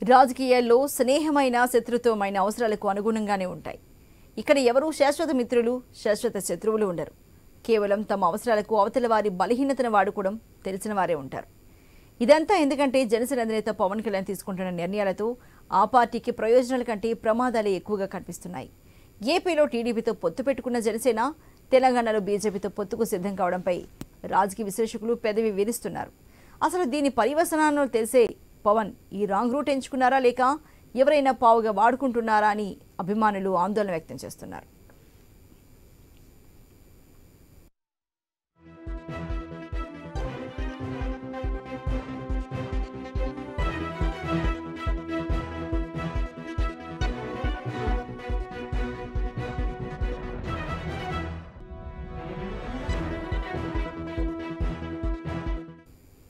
రాజకీయాల్లో స్నేహమైన శత్రుత్వమైన అవసరాలకు అనుగుణంగానే ఉంటాయి ఇక్కడ ఎవరూ శాశ్వత మిత్రులు శాశ్వత శత్రువులు ఉండరు కేవలం తమ అవసరాలకు అవతల వారి బలహీనతను వాడుకోవడం తెలిసిన వారే ఉంటారు ఇదంతా ఎందుకంటే జనసేన అధినేత పవన్ కళ్యాణ్ తీసుకుంటున్న నిర్ణయాలతో ఆ పార్టీకి ప్రయోజనాల కంటే ప్రమాదాలే ఎక్కువగా కనిపిస్తున్నాయి ఏపీలో టీడీపీతో పొత్తు పెట్టుకున్న జనసేన తెలంగాణలో బీజేపీతో పొత్తుకు సిద్ధం కావడంపై రాజకీయ విశ్లేషకులు పెదవి విరుస్తున్నారు అసలు దీని పరివసనాలను తెలిసే పవన్ ఈ రాంగ్ రూట్ ఎంచుకున్నారా లేక ఎవరైనా పావుగా వాడుకుంటున్నారా అని అభిమానులు ఆందోళన వ్యక్తం చేస్తున్నారు